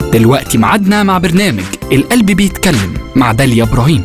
دلوقتي معادنا مع برنامج القلب بيتكلم مع داليا إبراهيم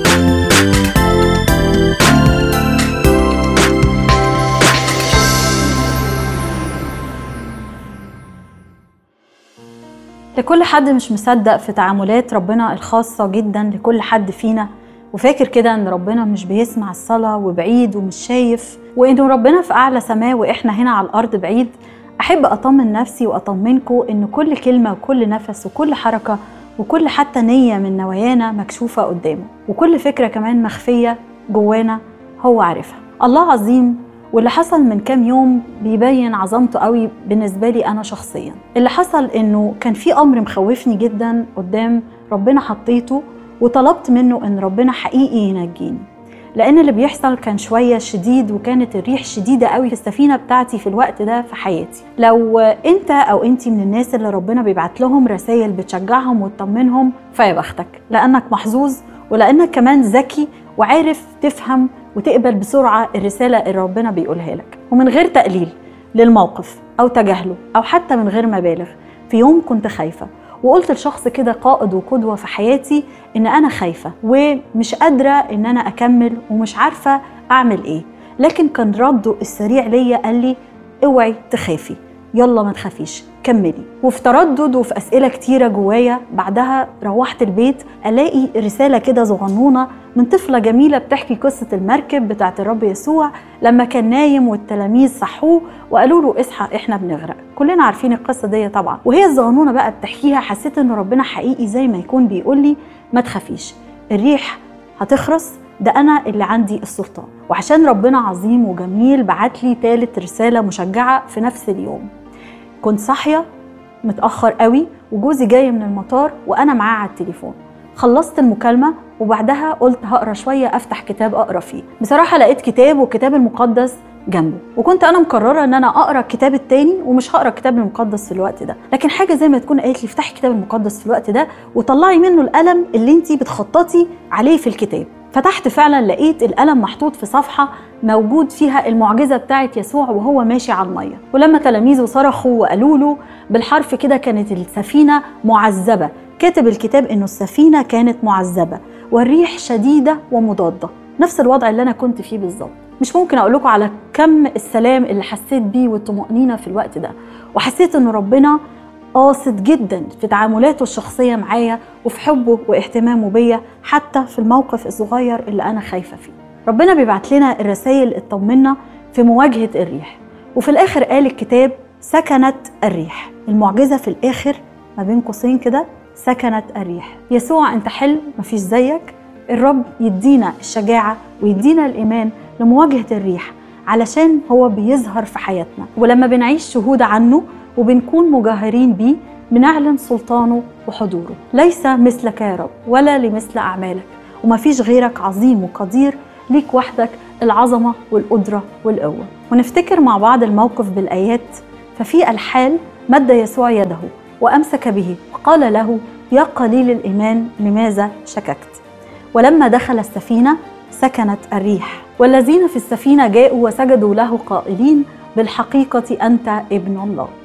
لكل حد مش مصدق في تعاملات ربنا الخاصة جدا لكل حد فينا وفاكر كده ان ربنا مش بيسمع الصلاة وبعيد ومش شايف وانه ربنا في اعلى سماء واحنا هنا على الارض بعيد احب اطمن نفسي واطمنكم ان كل كلمة وكل نفس وكل حركة وكل حتى نية من نوايانا مكشوفة قدامه وكل فكرة كمان مخفية جوانا هو عارفها الله عظيم واللي حصل من كام يوم بيبين عظمته قوي بالنسبة لي أنا شخصيا اللي حصل إنه كان في أمر مخوفني جدا قدام ربنا حطيته وطلبت منه إن ربنا حقيقي ينجيني لأن اللي بيحصل كان شوية شديد وكانت الريح شديدة قوي في السفينة بتاعتي في الوقت ده في حياتي لو أنت أو أنت من الناس اللي ربنا بيبعت لهم رسائل بتشجعهم وتطمنهم فيا بختك لأنك محظوظ ولأنك كمان ذكي وعارف تفهم وتقبل بسرعة الرسالة اللي ربنا بيقولها لك ومن غير تقليل للموقف أو تجاهله أو حتى من غير مبالغ في يوم كنت خايفة وقلت لشخص كده قائد وقدوة في حياتي إن أنا خايفة ومش قادرة إن أنا أكمل ومش عارفة أعمل إيه لكن كان رده السريع ليا قال لي اوعي تخافي يلا ما تخافيش كملي وفي تردد وفي اسئله كتيره جوايا بعدها روحت البيت الاقي رساله كده صغنونه من طفله جميله بتحكي قصه المركب بتاعه الرب يسوع لما كان نايم والتلاميذ صحوه وقالوا له اصحى احنا بنغرق كلنا عارفين القصه دي طبعا وهي الصغنونه بقى بتحكيها حسيت ان ربنا حقيقي زي ما يكون بيقول لي ما تخافيش الريح هتخرس ده انا اللي عندي السلطان وعشان ربنا عظيم وجميل بعت لي ثالث رساله مشجعه في نفس اليوم كنت صاحيه متاخر قوي وجوزي جاي من المطار وانا معاه على التليفون خلصت المكالمه وبعدها قلت هقرا شويه افتح كتاب اقرا فيه بصراحه لقيت كتاب والكتاب المقدس جنبه وكنت انا مقرره ان انا اقرا الكتاب التاني ومش هقرا الكتاب المقدس في الوقت ده لكن حاجه زي ما تكون قالت لي افتحي الكتاب المقدس في الوقت ده وطلعي منه القلم اللي انت بتخططي عليه في الكتاب فتحت فعلا لقيت القلم محطوط في صفحه موجود فيها المعجزه بتاعت يسوع وهو ماشي على الميه ولما تلاميذه صرخوا وقالوا له بالحرف كده كانت السفينه معذبه كاتب الكتاب انه السفينه كانت معذبه والريح شديده ومضاده نفس الوضع اللي انا كنت فيه بالظبط مش ممكن اقول لكم على كم السلام اللي حسيت بيه والطمانينه في الوقت ده وحسيت ان ربنا قاصد جدا في تعاملاته الشخصيه معايا وفي حبه واهتمامه بيا حتى في الموقف الصغير اللي انا خايفه فيه ربنا بيبعت لنا الرسائل الطمنا في مواجهه الريح وفي الاخر قال الكتاب سكنت الريح المعجزه في الاخر ما بين قوسين كده سكنت الريح يسوع انت حلو مفيش زيك الرب يدينا الشجاعه ويدينا الايمان لمواجهه الريح علشان هو بيظهر في حياتنا ولما بنعيش شهود عنه وبنكون مجاهرين بيه بنعلن سلطانه وحضوره ليس مثلك يا رب ولا لمثل أعمالك ومفيش غيرك عظيم وقدير ليك وحدك العظمة والقدرة والقوة ونفتكر مع بعض الموقف بالآيات ففي الحال مد يسوع يده وأمسك به وقال له يا قليل الإيمان لماذا شككت ولما دخل السفينة سكنت الريح والذين في السفينة جاءوا وسجدوا له قائلين بالحقيقة أنت ابن الله